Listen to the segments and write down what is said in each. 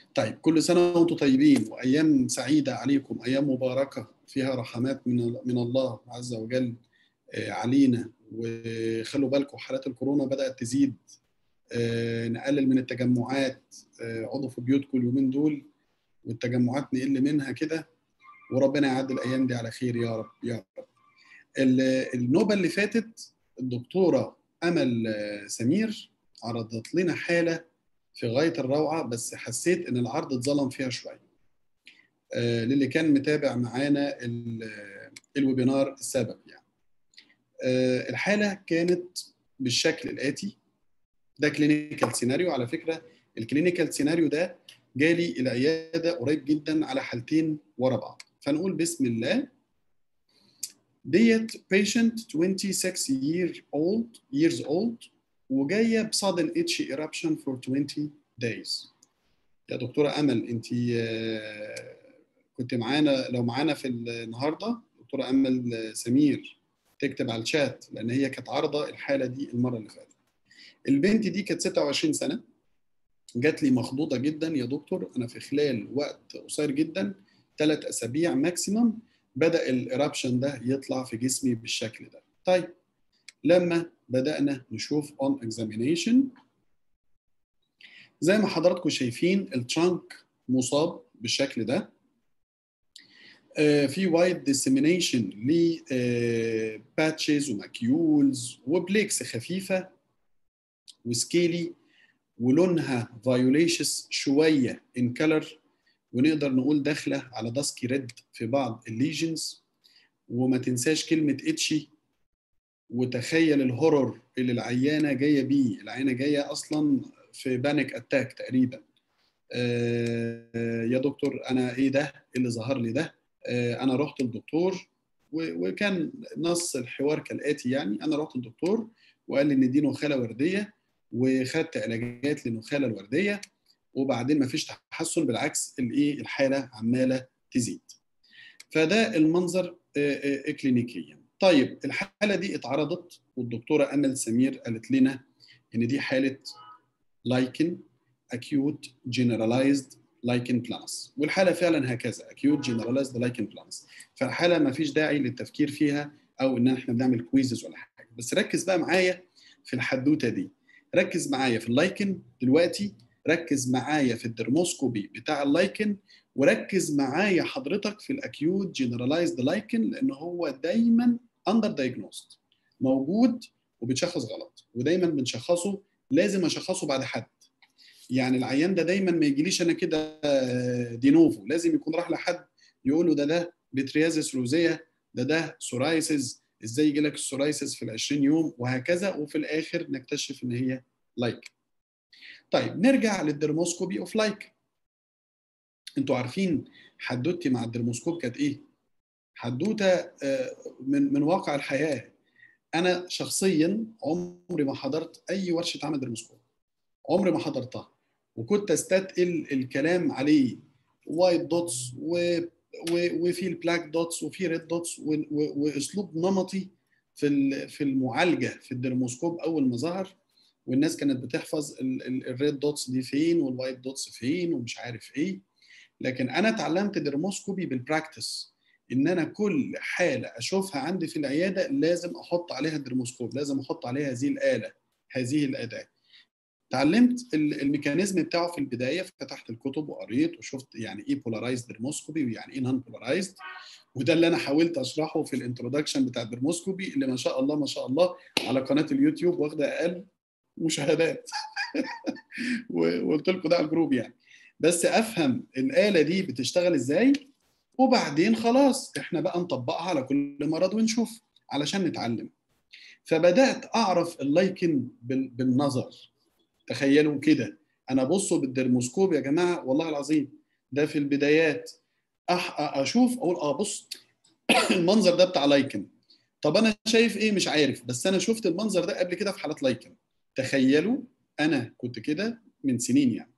طيب كل سنه وانتم طيبين وايام سعيده عليكم ايام مباركه فيها رحمات من من الله عز وجل علينا وخلوا بالكم حالات الكورونا بدات تزيد نقلل من التجمعات اقعدوا في بيوتكم اليومين دول والتجمعات نقل منها كده وربنا يعدي الايام دي على خير يا رب يا رب النوبه اللي فاتت الدكتوره امل سمير عرضت لنا حاله في غايه الروعه بس حسيت ان العرض اتظلم فيها شويه للي كان متابع معانا الويبينار السابق يعني الحاله كانت بالشكل الاتي ده كلينيكال سيناريو على فكره الكلينيكال سيناريو ده جالي العياده قريب جدا على حالتين ورا بعض فنقول بسم الله ديت patient 26 year old years old وجايه بصدن اتش eruption for 20 days يا دكتوره امل انت كنت معانا لو معانا في النهارده دكتوره امل سمير تكتب على الشات لان هي كانت عارضه الحاله دي المره اللي فاتت البنت دي كانت 26 سنه جات لي مخضوضه جدا يا دكتور انا في خلال وقت قصير جدا ثلاث اسابيع ماكسيمم بدا الارابشن ده يطلع في جسمي بالشكل ده طيب لما بدانا نشوف اون اكزامينيشن زي ما حضراتكم شايفين الترانك مصاب بالشكل ده في وايد ديسيمينيشن لباتشز وماكيولز وبليكس خفيفه وسكيلي ولونها فايوليشس شويه ان كلر ونقدر نقول داخله على داسكي ريد في بعض الليجنز وما تنساش كلمه اتشي وتخيل الهورور اللي العيانه جايه بيه العيانه جايه اصلا في بانيك اتاك تقريبا آه يا دكتور انا ايه ده اللي ظهر لي ده آه انا رحت للدكتور وكان نص الحوار كالاتي يعني انا رحت للدكتور وقال لي ان دي نخاله ورديه وخدت علاجات للنخاله الورديه وبعدين ما فيش تحسن بالعكس الايه الحاله عماله تزيد فده المنظر كلينيكيا طيب الحاله دي اتعرضت والدكتوره امل سمير قالت لنا ان دي حاله لايكن acute generalized lichen planus والحاله فعلا هكذا acute generalized lichen planus فالحاله ما فيش داعي للتفكير فيها او ان احنا بنعمل كويزز ولا حاجه بس ركز بقى معايا في الحدوته دي ركز معايا في اللايكن دلوقتي ركز معايا في الدرموسكوبي بتاع اللايكن وركز معايا حضرتك في الاكيوت جنرالايزد لايكن لان هو دايما اندر دايجنوست موجود وبيتشخص غلط ودايما بنشخصه لازم اشخصه بعد حد يعني العيان ده دايما ما يجيليش انا كده دينوفو لازم يكون راح لحد يقول له ده ده بتريازيس روزيه ده ده سورايسز ازاي يجي لك السورايسز في ال 20 يوم وهكذا وفي الاخر نكتشف ان هي لايك طيب نرجع للدرموسكوبي اوف لايك انتوا عارفين حدوتي مع الدرموسكوب كانت ايه حدوته من من واقع الحياه انا شخصيا عمري ما حضرت اي ورشه عمل درموسكوب عمري ما حضرتها وكنت استثقل الكلام عليه وايت دوتس و وفي البلاك دوتس وفي ريد دوتس واسلوب نمطي في في المعالجه في الدرموسكوب اول ما ظهر والناس كانت بتحفظ الريد دوتس دي فين والوايت دوتس فين ومش عارف ايه لكن انا اتعلمت درموسكوبي بالبراكتس ان انا كل حاله اشوفها عندي في العياده لازم احط عليها درموسكوب لازم احط عليها هذه الاله هذه الاداه اتعلمت الميكانيزم بتاعه في البدايه فتحت الكتب وقريت وشفت يعني ايه بولارايزد درموسكوبي ويعني ايه نون بولارايزد وده اللي انا حاولت اشرحه في الانترودكشن بتاع الدرموسكوبي اللي ما شاء الله ما شاء الله على قناه اليوتيوب واخده اقل مشاهدات وقلت لكم ده على الجروب يعني بس افهم الاله دي بتشتغل ازاي وبعدين خلاص احنا بقى نطبقها على كل مرض ونشوف علشان نتعلم فبدات اعرف اللايكن بالنظر تخيلوا كده انا بصوا بالدرموسكوب يا جماعه والله العظيم ده في البدايات أح اشوف اقول اه بص المنظر ده بتاع لايكن طب انا شايف ايه مش عارف بس انا شفت المنظر ده قبل كده في حالات لايكن تخيلوا انا كنت كده من سنين يعني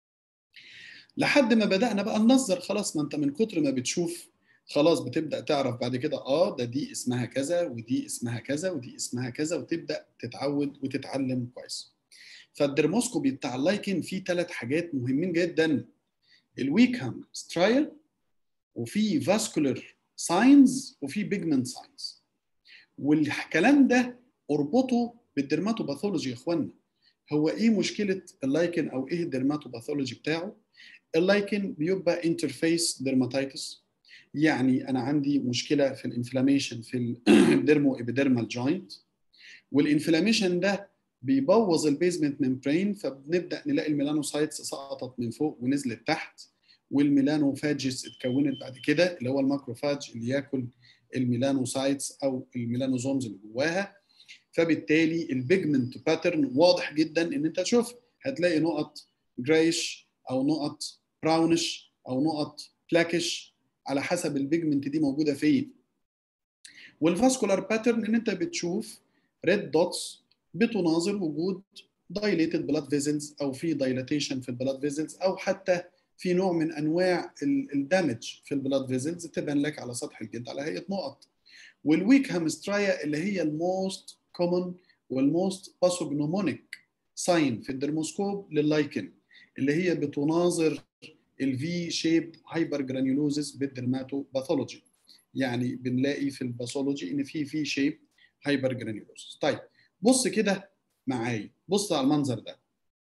لحد ما بدانا بقى ننظر خلاص ما انت من كتر ما بتشوف خلاص بتبدا تعرف بعد كده اه ده دي اسمها كذا ودي اسمها كذا ودي اسمها كذا وتبدا تتعود وتتعلم كويس فالدرموسكوبي بتاع اللايكن فيه ثلاث حاجات مهمين جدا الويكهام سترايا وفي فاسكولار ساينز وفي بيجمنت ساينز والكلام ده اربطه بالدرماتوباثولوجي يا اخوانا هو ايه مشكله اللايكن او ايه الدرماتوباثولوجي بتاعه اللايكن بيبقى انترفيس ديرماتيتس يعني انا عندي مشكله في الانفلاميشن في الديرمو ابيديرمال جوينت والانفلاميشن ده بيبوظ البيزمنت ممبرين فبنبدا نلاقي الميلانوسايتس سقطت من فوق ونزلت تحت والميلانوفاجس اتكونت بعد كده اللي هو الماكروفاج اللي ياكل الميلانوسايتس او الميلانوزومز اللي جواها فبالتالي البيجمنت باترن واضح جدا ان انت تشوف هتلاقي نقط جرايش او نقط براونش او نقط بلاكش على حسب البيجمنت دي موجوده فين والفاسكولار باترن ان انت بتشوف ريد دوتس بتناظر وجود dilated blood vessels او في dilatation في البلاد فيزلز او حتى في نوع من انواع الدمج في البلاد فيزلز تبان لك على سطح الجلد على هيئه نقط والويك هامسترايا اللي هي الموست كومن والموست باثوجنومونيك ساين في الدرموسكوب لللايكن اللي هي بتناظر الفي شيب هايبر جرانيولوزيس بالدرماتوباثولوجي يعني بنلاقي في الباثولوجي ان في في شيب هايبر جرانيولوزيس طيب بص كده معايا بص على المنظر ده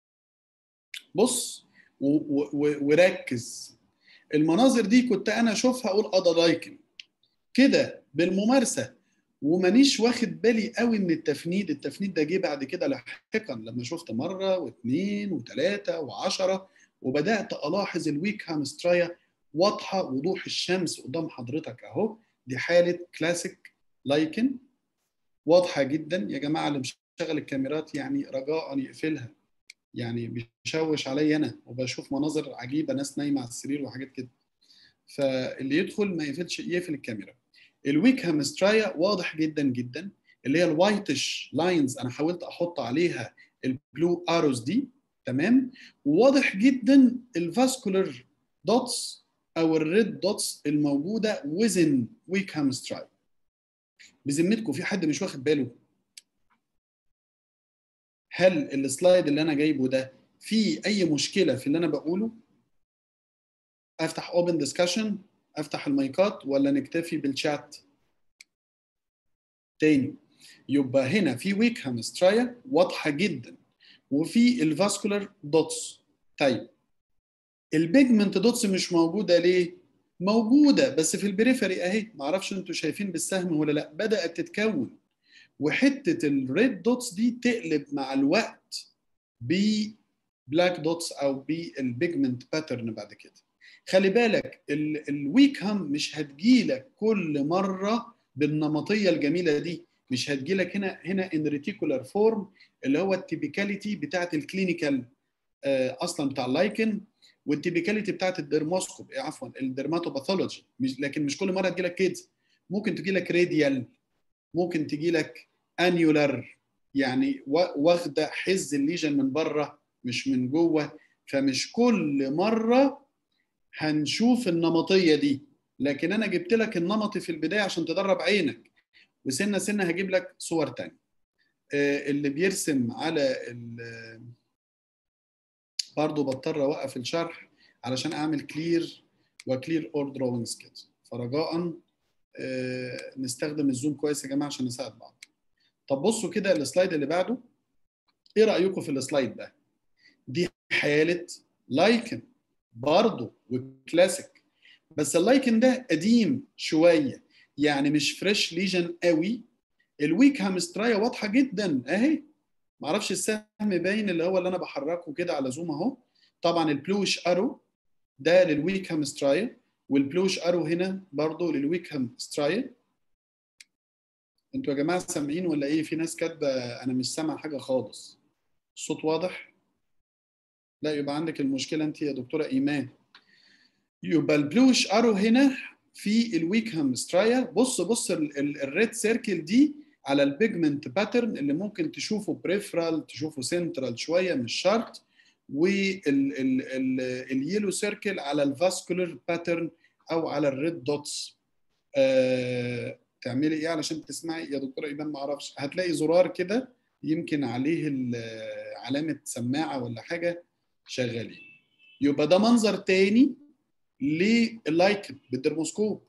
بص وركز المناظر دي كنت انا اشوفها اقول اه ده لايكن كده بالممارسه ومانيش واخد بالي قوي من التفنيد التفنيد ده جه بعد كده لاحقا لما شفت مره واثنين وثلاثه وعشره وبدات الاحظ الويك هامسترايا واضحه وضوح الشمس قدام حضرتك اهو دي حاله كلاسيك لايكن واضحه جدا يا جماعه اللي مشغل الكاميرات يعني رجاء يقفلها يعني بيشوش عليا انا وبشوف مناظر عجيبه ناس نايمه على السرير وحاجات كده فاللي يدخل ما يقفلش يقفل الكاميرا الويك هامسترايا واضح جدا جدا اللي هي الوايتش لاينز انا حاولت احط عليها البلو اروز دي تمام وواضح جدا الفاسكولار دوتس او الريد دوتس الموجوده وزن ويك هامسترايا بذمتكم في حد مش واخد باله هل السلايد اللي انا جايبه ده فيه اي مشكله في اللي انا بقوله افتح اوبن ديسكشن افتح المايكات ولا نكتفي بالشات تاني يبقى هنا في ويك هامسترايا واضحه جدا وفي الفاسكولار دوتس طيب البيجمنت دوتس مش موجوده ليه موجوده بس في البريفري اهي معرفش انتوا شايفين بالسهم ولا لا بدات تتكون وحته الريد دوتس دي تقلب مع الوقت ببلاك دوتس او بالبيجمنت باترن بعد كده خلي بالك الويك هام مش هتجيلك كل مره بالنمطيه الجميله دي مش هتجيلك هنا هنا ان ريتيكولار فورم اللي هو التيبيكاليتي بتاعت الكلينيكال اصلا بتاع اللايكن والتيبيكاليتي بتاعت الدرموسكوب عفوا الدرماتوباثولوجي مش لكن مش كل مره تجيلك كده ممكن تجيلك راديال ممكن تجيلك انيولار يعني واخده حز الليجن من بره مش من جوه فمش كل مره هنشوف النمطيه دي لكن انا جبت لك النمطي في البدايه عشان تدرب عينك وسنه سنه هجيب لك صور تانية اللي بيرسم على برضه بضطر اوقف الشرح علشان اعمل كلير وكلير اور دروينجز كده فرجاء نستخدم الزوم كويس يا جماعه عشان نساعد بعض طب بصوا كده السلايد اللي بعده ايه رايكم في السلايد ده دي حاله لايكن برضه وكلاسيك بس اللايكن ده قديم شويه يعني مش فريش ليجن قوي الويك هامسترايا واضحه جدا اهي معرفش السهم باين اللي هو اللي انا بحركه كده على زوم اهو طبعا البلوش ارو ده للويك هامسترايا والبلوش ارو هنا برضه للويك هامسترايا انتوا يا جماعه سامعين ولا ايه في ناس كاتبه انا مش سامع حاجه خالص الصوت واضح لا يبقى عندك المشكله انت يا دكتوره ايمان يبقى البلوش ارو هنا في الويك هامسترايا بص بص الريد سيركل دي على البيجمنت باترن اللي ممكن تشوفه بريفرال تشوفه سنترال شويه مش شرط واليلو سيركل على الفاسكولار باترن او على الريد دوتس آه تعملي ايه علشان تسمعي يا دكتوره ايمان ما اعرفش هتلاقي زرار كده يمكن عليه علامه سماعه ولا حاجه شغالين يبقى ده منظر تاني لللايكن بالدرموسكوب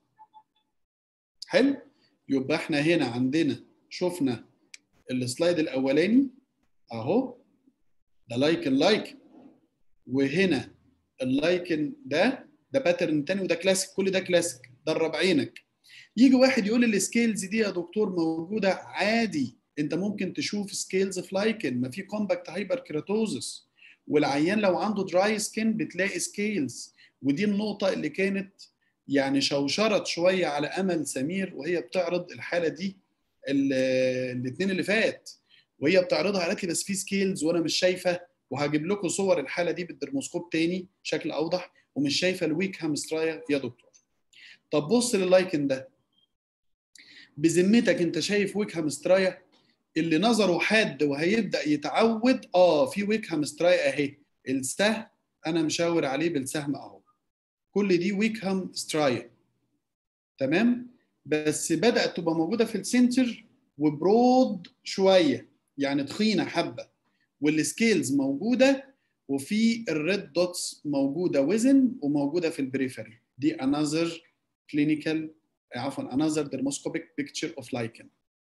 حلو يبقى احنا هنا عندنا شفنا السلايد الاولاني اهو ده لايكن لايكن وهنا اللايكن ده ده باترن تاني وده كلاسيك كل ده كلاسيك درب عينك يجي واحد يقول لي السكيلز دي يا دكتور موجوده عادي انت ممكن تشوف سكيلز في لايكن ما في كومباكت هايبر كيراتوزس والعيان لو عنده دراي سكين بتلاقي سكيلز ودي النقطه اللي كانت يعني شوشرت شويه على امل سمير وهي بتعرض الحاله دي الاثنين اللي فات وهي بتعرضها قالت لي بس في سكيلز وانا مش شايفه وهجيب لكم صور الحاله دي بالدرموسكوب تاني بشكل اوضح ومش شايفه الويك هامسترايا يا دكتور طب بص لللايكن ده بذمتك انت شايف ويك هامسترايا اللي نظره حاد وهيبدا يتعود اه في ويك هامسترايا اهي السهم انا مشاور عليه بالسهم اهو كل دي ويك هامسترايا تمام بس بدات تبقى موجوده في السنتر وبرود شويه يعني تخينه حبه والسكيلز موجوده وفي الريد دوتس موجوده وزن وموجوده في البريفري دي انذر كلينيكال عفوا انذر dermoscopic بيكتشر اوف لايكن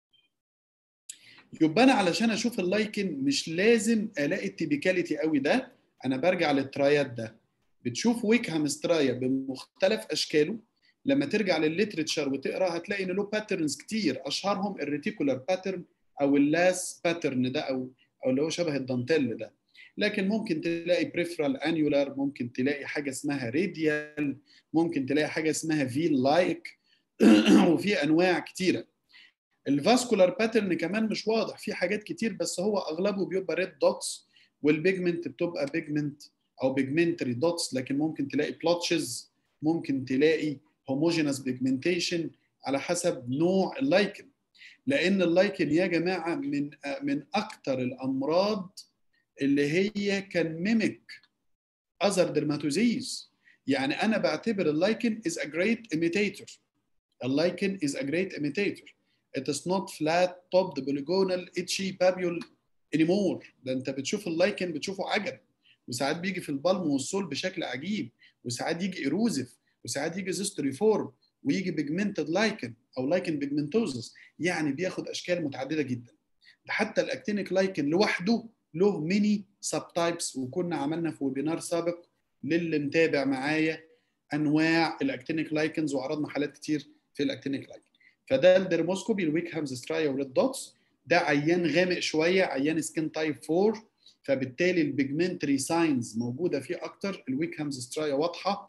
يبقى انا علشان اشوف اللايكن مش لازم الاقي التيبيكاليتي قوي ده انا برجع للترايات ده بتشوف ويك هامسترايا بمختلف اشكاله لما ترجع للليترشر وتقرا هتلاقي ان له باترنز كتير اشهرهم الريتيكولار باترن او اللاس باترن ده او او اللي هو شبه الدانتيل ده لكن ممكن تلاقي بريفرال انيولار ممكن تلاقي حاجه اسمها راديال ممكن تلاقي حاجه اسمها فيل لايك وفي انواع كتيره الفاسكولار باترن كمان مش واضح في حاجات كتير بس هو اغلبه بيبقى ريد دوتس والبيجمنت بتبقى بيجمنت او بيجمنتري دوتس لكن ممكن تلاقي بلوتشز ممكن تلاقي هوموجينس بيجمنتيشن على حسب نوع اللايكن لان اللايكن يا جماعه من من اكتر الامراض اللي هي كان ميميك اذر ديرماتوزيز يعني انا بعتبر اللايكن is a great imitator اللايكن is a great imitator it is not flat topped polygonal itchy papule anymore ده انت بتشوف اللايكن بتشوفه عجب وساعات بيجي في البالم والسول بشكل عجيب وساعات يجي ايروزيف وساعات يجي زيستوري فورم ويجي بيجمنتد لايكن او لايكن بيجمنتوزس يعني بياخد اشكال متعدده جدا ده حتى الاكتينيك لايكن لوحده له ميني سب تايبس وكنا عملنا في ويبينار سابق للي متابع معايا انواع الاكتينيك لايكنز وعرضنا حالات كتير في الاكتينيك لايكن فده الدرموسكوبي الويك هامز سترايا وريد دوتس ده عيان غامق شويه عيان سكين تايب 4 فبالتالي البيجمنتري ساينز موجوده فيه اكتر الويك هامز سترايا واضحه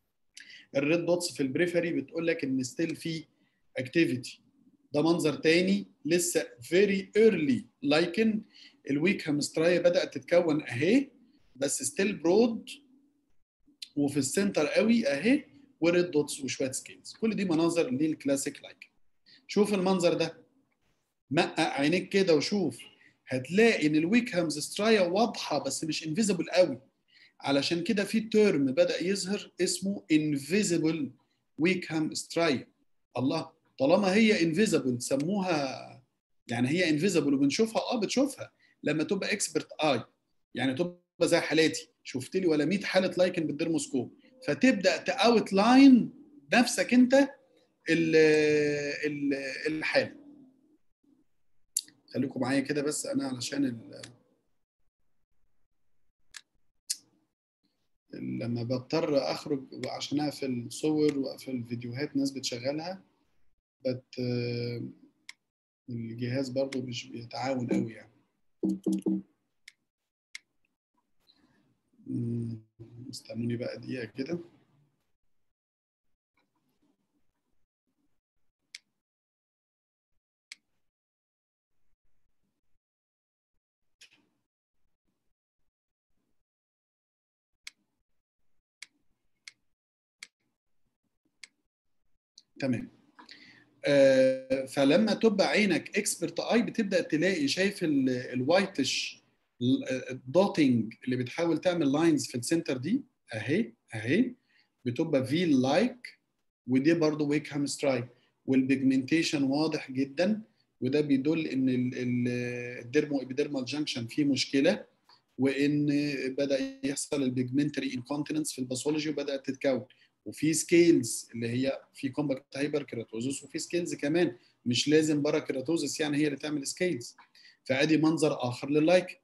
الريد دوتس في البريفري بتقول لك ان ستيل في اكتيفيتي ده منظر تاني لسه فيري ايرلي لايكن الويك هامسترايا بدات تتكون اهي بس ستيل برود وفي السنتر قوي اهي وريد دوتس وشويه سكيلز كل دي مناظر للكلاسيك لايكن شوف المنظر ده مقق عينيك كده وشوف هتلاقي ان الويك هامسترايا واضحه بس مش انفيزبل قوي علشان كده في تيرم بدا يظهر اسمه انفيزبل ويك هامسترايا الله طالما هي انفيزبل سموها يعني هي انفيزبل وبنشوفها اه بتشوفها لما تبقى اكسبرت اي يعني تبقى زي حالاتي شفت لي ولا 100 حاله لايكن بالدرموسكوب فتبدا تاوت لاين نفسك انت ال ال الحاله خليكم معايا كده بس انا علشان ال لما بضطر اخرج عشان اقفل صور واقفل فيديوهات ناس بتشغلها بت الجهاز برضو مش بيتعاون قوي يعني استنوني بقى دقيقة كده تمام آه فلما تبقى عينك اكسبرت اي بتبدا تلاقي شايف الوايتش الدوتنج اللي بتحاول تعمل لاينز في السنتر دي اهي اهي بتبقى فيل لايك ودي برضو ويك هام سترايك والبيجمنتيشن واضح جدا وده بيدل ان الديرمو ابيديرمال جانكشن فيه مشكله وان بدا يحصل البيجمنتري انكونتيننس في الباثولوجي وبدات تتكون وفي سكيلز اللي هي في كومباكت هايبر كيراتوزس وفي سكيلز كمان مش لازم برا كيراتوزس يعني هي اللي تعمل سكيلز فادي منظر اخر لللايك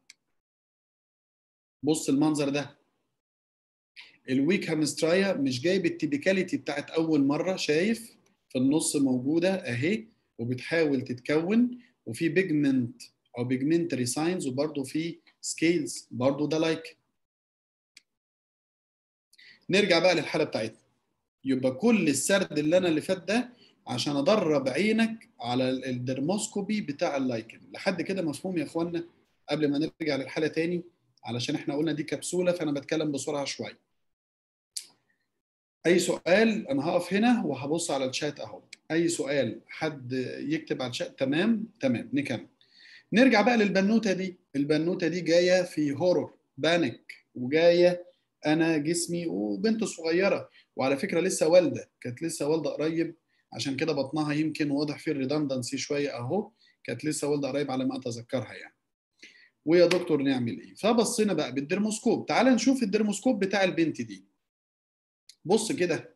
بص المنظر ده الويك هامسترايا مش جايب التيبيكاليتي بتاعت اول مره شايف في النص موجوده اهي وبتحاول تتكون وفي بيجمنت او بيجمنتري ساينز وبرده في سكيلز برضو ده لايك نرجع بقى للحاله بتاعتنا يبقى كل السرد اللي انا اللي فات ده عشان ادرب عينك على الدرموسكوبي بتاع اللايكن لحد كده مفهوم يا اخوانا قبل ما نرجع للحاله تاني علشان احنا قلنا دي كبسوله فانا بتكلم بسرعه شويه اي سؤال انا هقف هنا وهبص على الشات اهو اي سؤال حد يكتب على الشات تمام تمام نكمل نرجع بقى للبنوته دي البنوته دي جايه في هورور بانيك وجايه انا جسمي وبنت صغيره وعلى فكره لسه والده كانت لسه والده قريب عشان كده بطنها يمكن واضح فيه الريدندنسي شويه اهو كانت لسه والده قريب على ما اتذكرها يعني ويا دكتور نعمل ايه فبصينا بقى بالدرموسكوب تعال نشوف الدرموسكوب بتاع البنت دي بص كده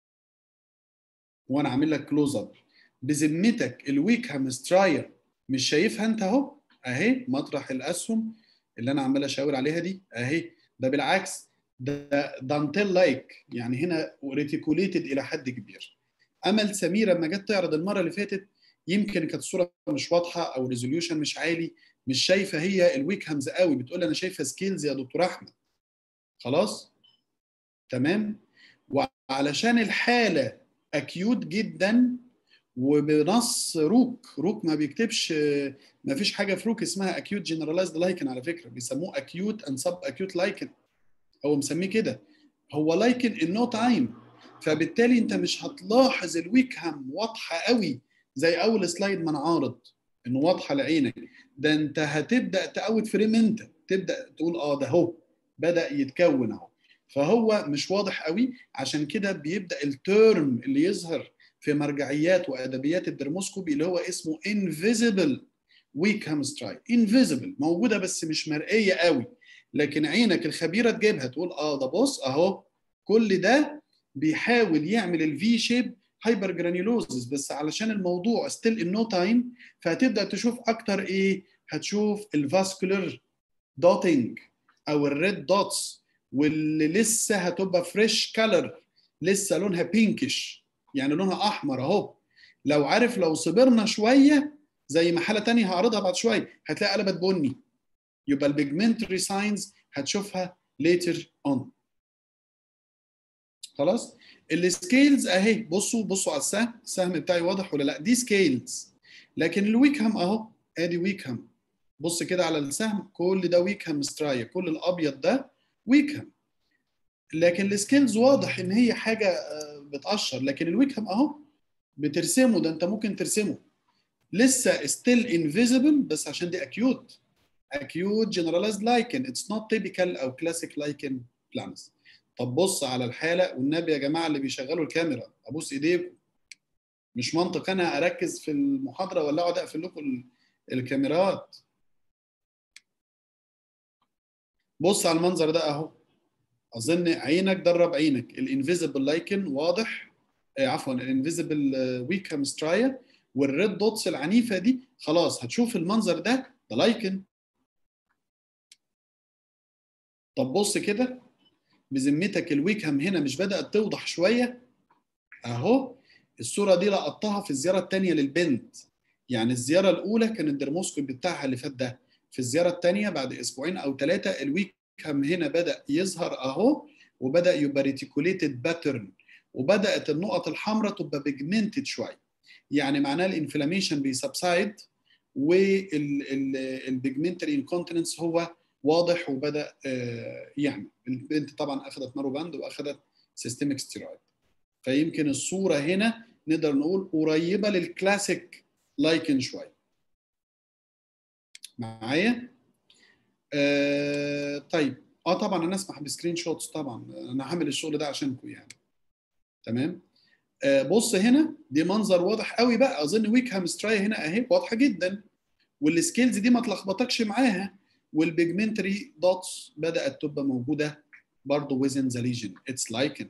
وانا عامل لك كلوز اب بذمتك الويك هامستراير مش شايفها انت اهو اهي مطرح الاسهم اللي انا عمال اشاور عليها دي اهي ده بالعكس ده دانتيل لايك يعني هنا ريتيكوليتد الى حد كبير امل سميره لما جت تعرض المره اللي فاتت يمكن كانت الصوره مش واضحه او ريزوليوشن مش عالي مش شايفه هي الويك هامز قوي بتقول انا شايفه سكيلز يا دكتور احمد خلاص تمام وعلشان الحاله اكيوت جدا وبنص روك روك ما بيكتبش ما فيش حاجه في روك اسمها اكيوت جنرالايزد لايكن على فكره بيسموه اكيوت اند سب اكيوت لايكن هو مسميه كده هو لايكن ان نو تايم فبالتالي انت مش هتلاحظ الويك هام واضحه قوي زي اول سلايد ما انا عارض انه واضحه لعينك ده انت هتبدا تقوت فريم انت تبدا تقول اه ده هو بدا يتكون اهو فهو مش واضح قوي عشان كده بيبدا التيرم اللي يظهر في مرجعيات وادبيات الدرموسكوبي اللي هو اسمه انفيزبل ويك هامستراي انفيزبل موجوده بس مش مرئيه قوي لكن عينك الخبيره تجيبها تقول اه ده بص اهو كل ده بيحاول يعمل الفي شيب هايبر جرانيولوزس بس علشان الموضوع ستيل ان نو تايم فهتبدا تشوف اكتر ايه هتشوف الفاسكولار دوتنج او الريد دوتس واللي لسه هتبقى فريش كلر لسه لونها بينكش يعني لونها احمر اهو لو عارف لو صبرنا شويه زي ما حاله تانية هعرضها بعد شويه هتلاقي قلبت بني يبقى البيجمنتري ساينز هتشوفها later on خلاص السكيلز اهي بصوا بصوا على السهم السهم بتاعي واضح ولا لا دي سكيلز لكن الويكهام اهو ادي ويكهام بص كده على السهم كل ده ويكهام سترايا كل الابيض ده ويكهام لكن السكيلز واضح ان هي حاجه بتقشر لكن الويكهام اهو بترسمه ده انت ممكن ترسمه لسه ستيل انفيزبل بس عشان دي اكيوت acute generalized lichen it's not typical او classic lichen planus طب بص على الحاله والنبي يا جماعه اللي بيشغلوا الكاميرا ابوس ايديكم مش منطق انا اركز في المحاضره ولا اقعد اقفل لكم الكاميرات بص على المنظر ده اهو اظن عينك درب عينك الانفيزبل لايكن واضح آه عفوا الانفيزبل ويكام سترايا والريد دوتس العنيفه دي خلاص هتشوف المنظر ده ده لايكن طب بص كده بذمتك الويكهام هنا مش بدات توضح شويه اهو الصوره دي لقطتها في الزياره الثانيه للبنت يعني الزياره الاولى كان الدرموسكوب بتاعها اللي فات ده في الزياره الثانيه بعد اسبوعين او ثلاثه الويكهام هنا بدا يظهر اهو وبدا يبقى ريتيكوليتد باترن وبدات النقط الحمراء تبقى بيجمنتد شويه يعني معناه الانفلاميشن بيسبسايد والبيجمنتري انكونتيننس هو واضح وبدا يعمل البنت طبعا اخذت ماروباند واخذت سيستميك ستيرويد فيمكن الصوره هنا نقدر نقول قريبه للكلاسيك لايكن شويه معايا آه طيب اه طبعا انا اسمح بسكرين شوتس طبعا انا هعمل الشغل ده عشانكم يعني تمام آه بص هنا دي منظر واضح قوي بقى اظن ويك هامستراي هنا اهي واضحه جدا والسكيلز دي ما تلخبطكش معاها والبيجمنتري دوتس بدات تبقى موجوده برضه within the lesion it's lichen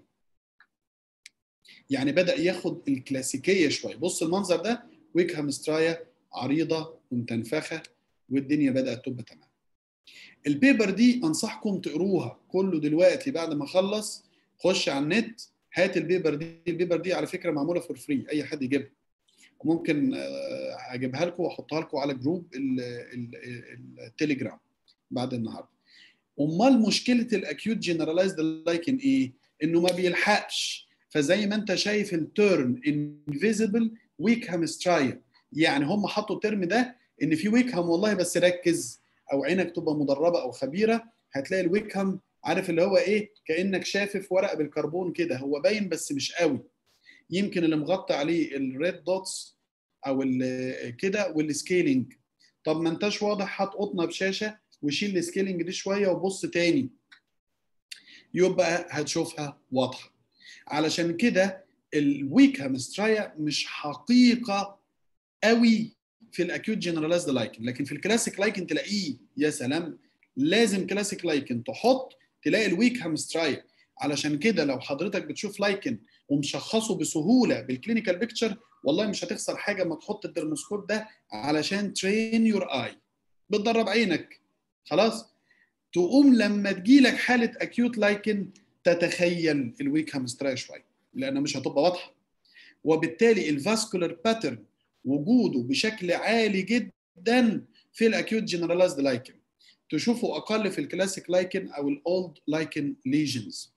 يعني بدا ياخد الكلاسيكيه شويه بص المنظر ده ويكهام سترايا عريضه ومتنفخه والدنيا بدات تبقى تمام البيبر دي انصحكم تقروها كله دلوقتي بعد ما اخلص خش على النت هات البيبر دي البيبر دي على فكره معموله فور فري اي حد يجيبها وممكن اجيبها لكم واحطها لكم على جروب التليجرام بعد النهارده امال مشكله الاكيوت جنرالايزد لايكن ايه انه ما بيلحقش فزي ما انت شايف التيرم انفيزبل ويكهام سترايا يعني هم حطوا الترم ده ان في ويكهام والله بس ركز او عينك تبقى مدربه او خبيره هتلاقي الويكهام عارف اللي هو ايه كانك شافف ورق بالكربون كده هو باين بس مش قوي يمكن اللي مغطى عليه الريد دوتس او كده والسكيلينج طب ما انتش واضح هات قطنه بشاشه وشيل السكيلينج دي شويه وبص تاني يبقى هتشوفها واضحه علشان كده الويكهام سترايا مش حقيقه قوي في الاكيوت جنرالايزد لايكن لكن في الكلاسيك لايكن تلاقيه يا سلام لازم كلاسيك لايكن تحط تلاقي الويكهام سترايا علشان كده لو حضرتك بتشوف لايكن ومشخصه بسهوله بالكلينيكال بيكتشر والله مش هتخسر حاجه اما تحط الدرموسكوب ده علشان ترين يور اي بتدرب عينك خلاص تقوم لما تجيلك حاله اكيوت لايكن تتخيل الويكهام سترايا شويه لانها مش هتبقى واضحه وبالتالي الفاسكولار باترن وجوده بشكل عالي جدا في الاكيوت جنرالايزد لايكن تشوفه اقل في الكلاسيك لايكن او الاولد لايكن ليجنز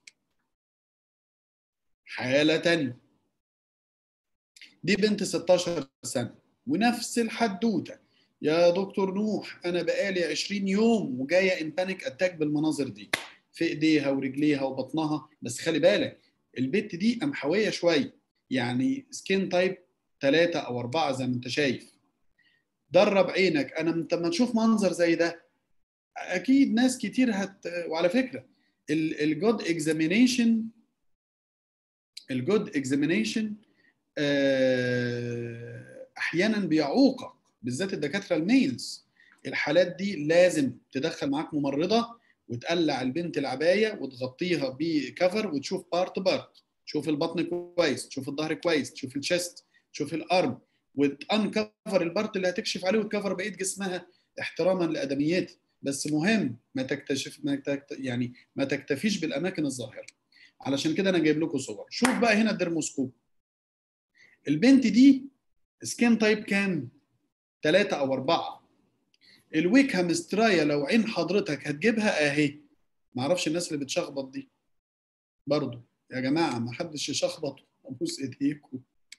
حاله تانية دي بنت 16 سنه ونفس الحدوته يا دكتور نوح انا بقالي 20 يوم وجايه ان بانيك اتاك بالمناظر دي في ايديها ورجليها وبطنها بس خلي بالك البت دي قمحويه شويه يعني سكين تايب ثلاثة أو أربعة زي ما أنت شايف درب عينك أنا لما تشوف منظر زي ده أكيد ناس كتير هت وعلى فكرة الجود اكزامينيشن الجود اكزامينيشن أحيانا بيعوقك بالذات الدكاترة الميلز الحالات دي لازم تدخل معاك ممرضة وتقلع البنت العباية وتغطيها بكفر وتشوف بارت بارت تشوف البطن كويس تشوف الظهر كويس تشوف الشست تشوف الارم وتنكفر البارت اللي هتكشف عليه وتكفر بقيه جسمها احتراما لادميتها بس مهم ما تكتشف ما تكت... يعني ما تكتفيش بالاماكن الظاهره علشان كده انا جايب لكم صور شوف بقى هنا الدرموسكوب البنت دي سكين تايب كام؟ ثلاثة أو أربعة الويكهام سترايا لو عين حضرتك هتجيبها أهي معرفش الناس اللي بتشخبط دي برضو يا جماعة ما حدش يشخبط أبوس إيديكم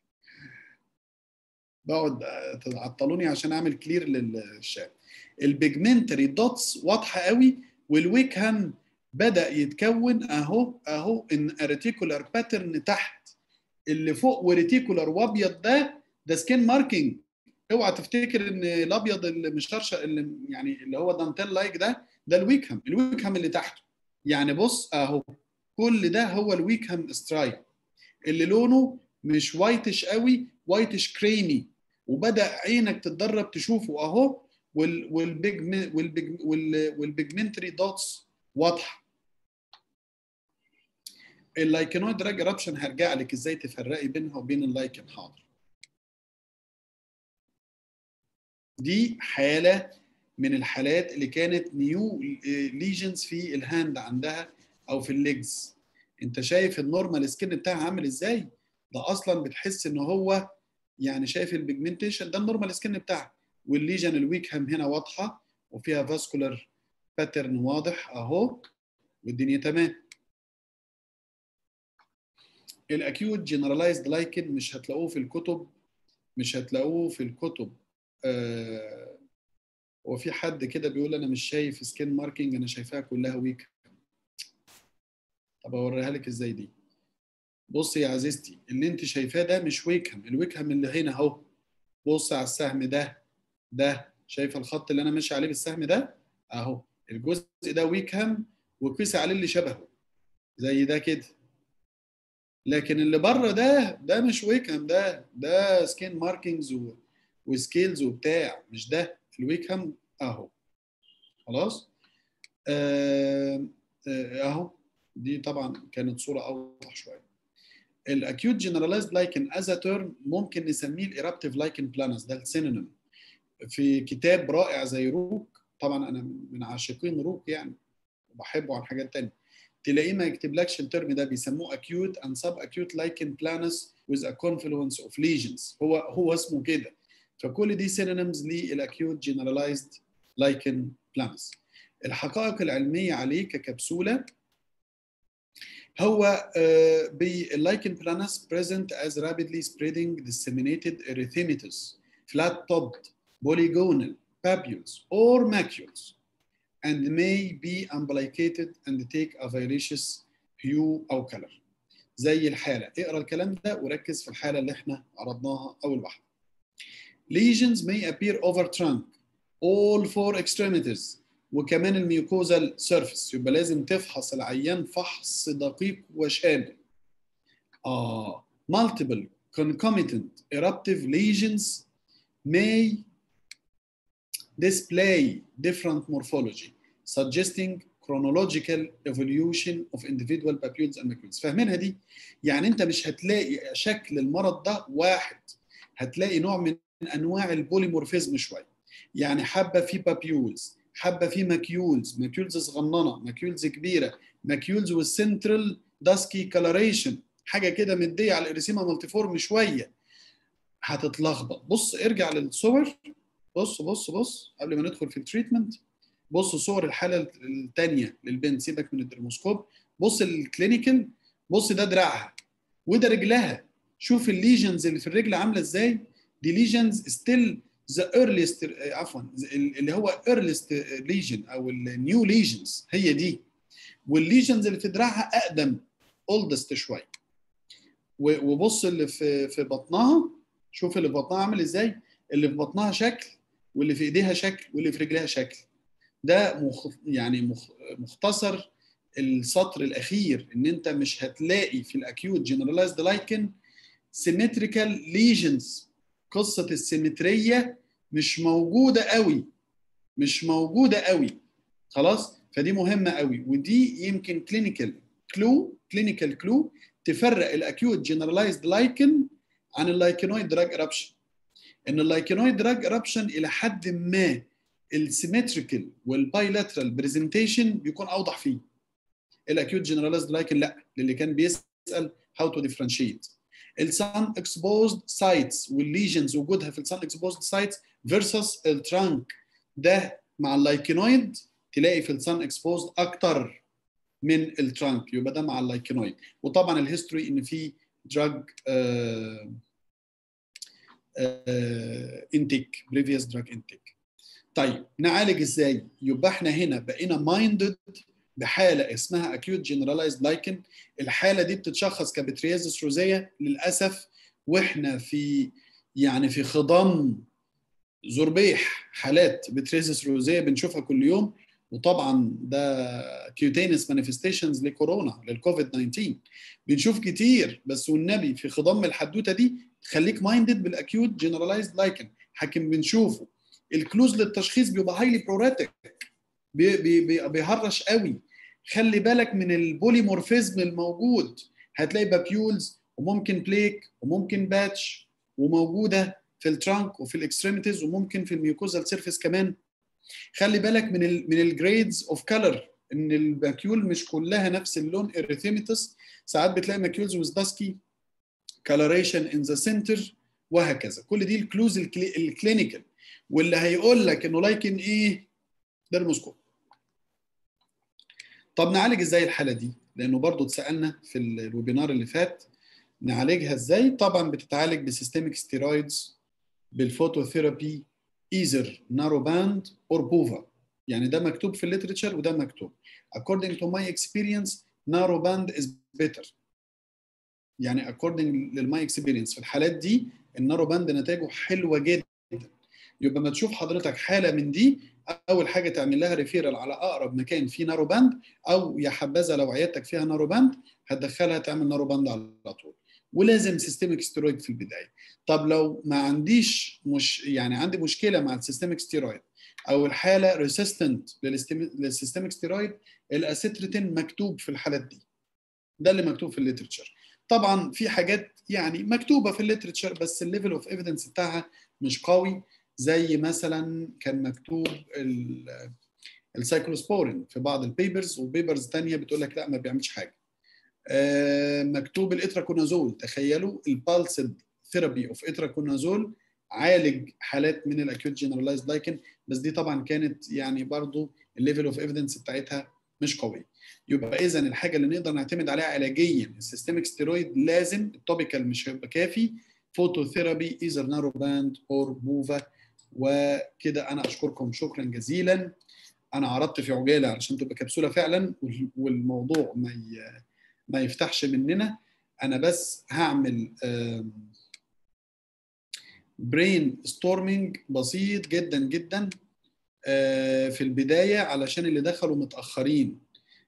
بقعد تعطلوني عشان اعمل كلير للشات البيجمنتري دوتس واضحه قوي والويكهام بدا يتكون اهو اهو ان اريتيكولار باترن تحت اللي فوق وريتيكولار وابيض ده ده سكين ماركينج اوعى تفتكر ان الابيض اللي مشرشق اللي يعني اللي هو دانتيل لايك ده ده الويكهام الويكهام اللي تحته يعني بص اهو كل ده هو الويكهام سترايك اللي لونه مش وايتش قوي وايتش كريمي وبدا عينك تتدرب تشوفه اهو والبيج والبيج والبيجمنتري دوتس واضحه اللايكنويد دراج رابشن هرجع لك ازاي تفرقي بينها وبين اللايكن حاضر دي حاله من الحالات اللي كانت نيو ليجنز في الهاند عندها او في الليجز انت شايف النورمال سكين بتاعها عامل ازاي ده اصلا بتحس ان هو يعني شايف البيجمنتيشن ده النورمال سكين بتاعها والليجن الويكهام هنا واضحه وفيها فاسكولار باترن واضح اهو والدنيا تمام الاكيوت جنرالايزد لايكن مش هتلاقوه في الكتب مش هتلاقوه في الكتب آه هو في حد كده بيقول انا مش شايف سكين ماركينج انا شايفاها كلها ويك طب اوريها لك ازاي دي بصي يا عزيزتي اللي انت شايفاه ده مش ويكهام الويكهام اللي هنا اهو بص على السهم ده ده شايف الخط اللي انا ماشي عليه بالسهم ده اهو الجزء ده ويكهام وقيس عليه اللي شبهه زي ده كده لكن اللي بره ده ده مش ويكهام ده ده سكين ماركينجز و... وسكيلز وبتاع مش ده الويكهام اهو خلاص آه، آه، اهو دي طبعا كانت صوره اوضح شويه الاكيوت جنرالايزد لايكن از تيرم ممكن نسميه الايرابتيف لايكن بلانس ده السينونيم في كتاب رائع زي روك طبعا انا من عاشقين روك يعني وبحبه عن حاجات تانية تلاقيه ما يكتبلكش الترم ده بيسموه acute and subacute lichen planus with a confluence of lesions هو هو اسمه كده فكل دي synonyms للاكيوت generalized lichen planus الحقائق العلميه عليه ككبسوله هو باللايكن planus present as rapidly spreading disseminated erythematous flat topped polygonal papules or macules and may be umbilicated and take a violaceous hue أو color زي الحالة اقرا الكلام ده وركز في الحالة اللي احنا عرضناها أول واحدة lesions may appear over trunk all four extremities وكمان الميوكوزال سيرفيس يبقى لازم تفحص العيان فحص دقيق وشامل آه multiple concomitant eruptive lesions may display different morphology suggesting chronological evolution of individual papules and macules فاهمينها دي يعني انت مش هتلاقي شكل المرض ده واحد هتلاقي نوع من انواع البوليمورفيزم شويه يعني حبه في بابيولز حبه في ماكيولز ماكيولز صغننه ماكيولز كبيره ماكيولز والسنترال داسكي كالوريشن حاجه كده مديه على الاريسيما مالتيفورم شويه هتتلخبط بص ارجع للصور بص بص بص قبل ما ندخل في التريتمنت بص صور الحاله الثانيه للبنت سيبك من الدرموسكوب بص الكلينيكال بص ده دراعها وده رجلها شوف الليجنز اللي في الرجل عامله ازاي دي ليجنز ستيل ذا ايرليست عفوا اللي هو ايرليست ليجن او النيو ليجنز هي دي والليجنز اللي في دراعها اقدم اولدست شويه وبص اللي في في بطنها شوف اللي في بطنها عامل ازاي اللي في بطنها شكل واللي في ايديها شكل واللي في رجلها شكل ده مخ... يعني مخ... مختصر السطر الاخير ان انت مش هتلاقي في الاكيوت جنرالايزد لايكن سيمتريكال ليجنز قصه السيمتريه مش موجوده قوي مش موجوده قوي خلاص فدي مهمه قوي ودي يمكن كلينيكال كلو كلينيكال كلو تفرق الاكيوت جنرالايزد لايكن عن اللايكنويد دراج ارابشن ان اللايكنويد دراج ارابشن الى حد ما السيمتريكال والبايلاترال برزنتيشن بيكون اوضح فيه الاكيوت جنرالايزد لايكن لا للي كان بيسال هاو تو ديفرنشيت السان اكسبوزد سايتس والليجنز وجودها في السان اكسبوزد سايتس فيرسس الترانك ده مع اللايكنويد تلاقي في السان اكسبوزد اكتر من الترانك يبقى ده مع اللايكنويد وطبعا الهيستوري ان في دراج انتيك بريفيوس دراج انتيك طيب نعالج ازاي يبقى احنا هنا بقينا مايندد بحاله اسمها acute generalized lichen الحاله دي بتتشخص كبتريازيس روزيه للاسف واحنا في يعني في خضم زربيح حالات بتريازيس روزيه بنشوفها كل يوم وطبعا ده كيوتينس مانيفستيشنز لكورونا للكوفيد 19 بنشوف كتير بس والنبي في خضم الحدوته دي خليك مايندد بالاكيوت جنرالايزد لايكن حكم بنشوفه الكلوز للتشخيص بيبقى هايلي بروراتيك بي بي بيهرش قوي خلي بالك من البوليمورفيزم الموجود هتلاقي بابيولز وممكن بليك وممكن باتش وموجوده في الترانك وفي الاكستريميتيز وممكن في الميوكوزال سيرفيس كمان خلي بالك من ال من الجريدز اوف كلر ان الباكيول مش كلها نفس اللون اريثيميتس ساعات بتلاقي ماكيولز ويز داسكي coloration in the center وهكذا كل دي الكلوز الكلينيكال واللي هيقول لك انه لايكن ايه ديرموسكوب طب نعالج ازاي الحاله دي لانه برضو اتسالنا في الويبينار اللي فات نعالجها ازاي طبعا بتتعالج بسيستميك ستيرويدز بالفوتوثيرابي ايزر نارو باند اور بوفا يعني ده مكتوب في الليترشر وده مكتوب according to my experience narrow band is better يعني according للماي اكسبيرينس في الحالات دي النارو باند نتائجه حلوه جدا يبقى ما تشوف حضرتك حاله من دي اول حاجه تعمل لها ريفيرال على اقرب مكان فيه نارو باند او يا حبذا لو عيادتك فيها نارو باند هتدخلها تعمل نارو باند على طول ولازم سيستميك ستيرويد في البدايه طب لو ما عنديش مش يعني عندي مشكله مع السيستميك ستيرويد او الحاله ريسيستنت للسيستميك ستيرويد الاسيتريتين مكتوب في الحالات دي ده اللي مكتوب في الليترشر طبعا في حاجات يعني مكتوبه في الليترشر بس الليفل اوف ايفيدنس بتاعها مش قوي زي مثلا كان مكتوب السايكلوسبورين في بعض البيبرز وبيبرز ثانيه بتقول لك لا ما بيعملش حاجه آه مكتوب الاتراكونازول تخيلوا البالسد ثيرابي اوف اتراكونازول عالج حالات من الاكيوت جنرالايزد لايكن بس دي طبعا كانت يعني برضو الليفل اوف ايفيدنس بتاعتها مش قوي يبقى اذا الحاجه اللي نقدر نعتمد عليها علاجيا السيستميك ستيرويد لازم التوبيكال مش هيبقى كافي فوتوثيرابي ايزر نارو باند اور بوفا وكده انا اشكركم شكرا جزيلا انا عرضت في عجاله علشان تبقى كبسوله فعلا والموضوع ما ما يفتحش مننا انا بس هعمل برين ستورمنج بسيط جدا جدا في البدايه علشان اللي دخلوا متاخرين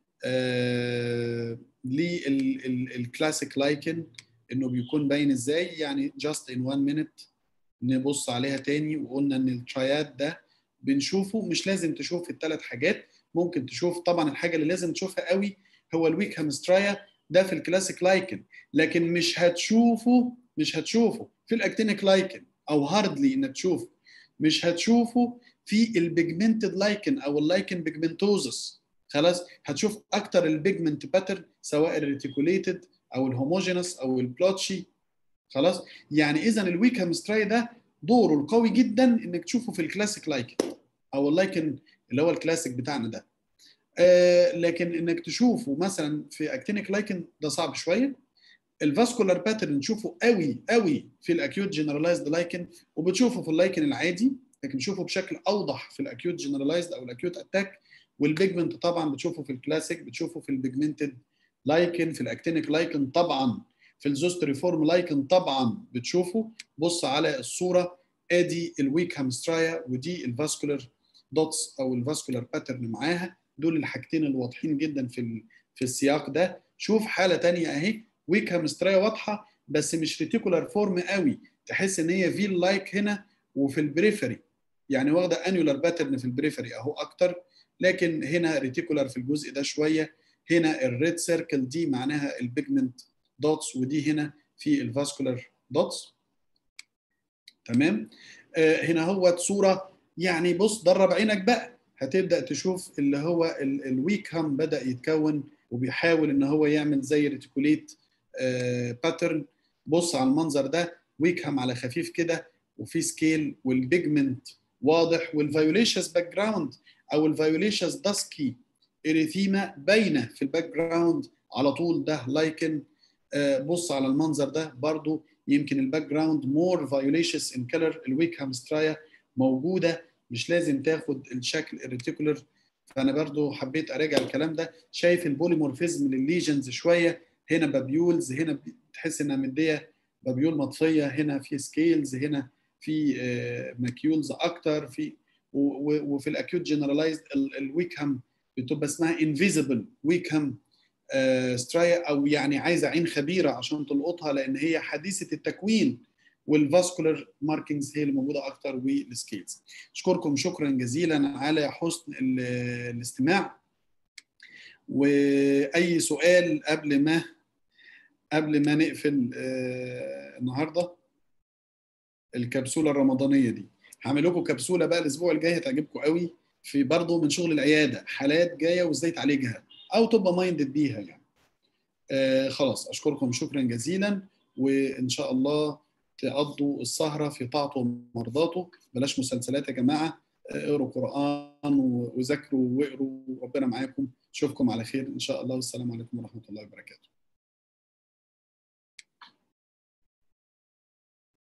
للكلاسيك لايكن انه بيكون باين ازاي يعني جاست ان 1 مينت نبص عليها تاني وقلنا ان التراياد ده بنشوفه مش لازم تشوف الثلاث حاجات ممكن تشوف طبعا الحاجه اللي لازم تشوفها قوي هو الويك هامسترايا ده في الكلاسيك لايكن لكن مش هتشوفه مش هتشوفه في الاكتينيك لايكن او هاردلي انك تشوفه مش هتشوفه في البيجمنتد لايكن او اللايكن بيجمنتوزس خلاص هتشوف اكتر البيجمنت باترن سواء الريتيكوليتد او الهوموجينس او البلوتشي خلاص يعني اذا الويك هامستراي ده دوره القوي جدا انك تشوفه في الكلاسيك لايكن او اللايكن اللي هو الكلاسيك بتاعنا ده آه لكن انك تشوفه مثلا في اكتينيك لايكن ده صعب شويه الفاسكولار باترن نشوفه قوي قوي في الاكيوت جنرالايزد لايكن وبتشوفه في اللايكن العادي لكن تشوفه بشكل اوضح في الاكيوت جنرالايزد او الاكيوت اتاك والبيجمنت طبعا بتشوفه في الكلاسيك بتشوفه في البيجمنتد لايكن في الاكتينيك لايكن طبعا في الزوستري فورم لايكن طبعا بتشوفه بص على الصوره ادي الويك هامسترايا ودي الفاسكولار دوتس او الفاسكولار باترن معاها دول الحاجتين الواضحين جدا في في السياق ده شوف حاله ثانيه اهي ويك هامسترايا واضحه بس مش ريتيكولار فورم قوي تحس ان هي فيل لايك هنا وفي البريفري يعني واخده انيولار باترن في البريفري اهو اكتر لكن هنا ريتيكولار في الجزء ده شويه هنا الريد سيركل دي معناها البيجمنت دوتس ودي هنا في الفاسكولار دوتس تمام آه هنا هو صوره يعني بص درب عينك بقى هتبدا تشوف اللي هو الويك هام بدا يتكون وبيحاول ان هو يعمل زي ريتيكوليت آه باترن بص على المنظر ده ويك هام على خفيف كده وفي سكيل والبيجمنت واضح والفيوليشس باك جراوند او الفيوليشس داسكي اريثيما باينه في الباك جراوند على طول ده لايكن آه بص على المنظر ده برضو يمكن الباك جراوند مور فيوليشس ان كلر الويك هامسترايا موجوده مش لازم تاخد الشكل الريتيكولر فانا برضو حبيت اراجع الكلام ده شايف البوليمورفيزم للليجنز شويه هنا بابيولز هنا تحس انها مديه بابيول مطفيه هنا في سكيلز هنا في آه ماكيولز اكتر في وفي الاكيوت جنرالايزد الويكهام بتبقى اسمها انفيزبل ويكهام سترايا او يعني عايزه عين خبيره عشان تلقطها لان هي حديثه التكوين والفاسكولار ماركينجز هي اللي موجوده اكتر والسكيلز اشكركم شكرا جزيلا على حسن الاستماع واي سؤال قبل ما قبل ما نقفل النهارده الكبسوله الرمضانيه دي هعمل لكم كبسوله بقى الاسبوع الجاي هتعجبكم قوي في برضه من شغل العياده حالات جايه وازاي تعالجها او تبقى مايندد بيها يعني آه خلاص اشكركم شكرا جزيلا وان شاء الله تقضوا السهره في طاعته ومرضاته بلاش مسلسلات يا جماعه اقروا قران وذاكروا واقروا ربنا معاكم اشوفكم على خير ان شاء الله والسلام عليكم ورحمه الله وبركاته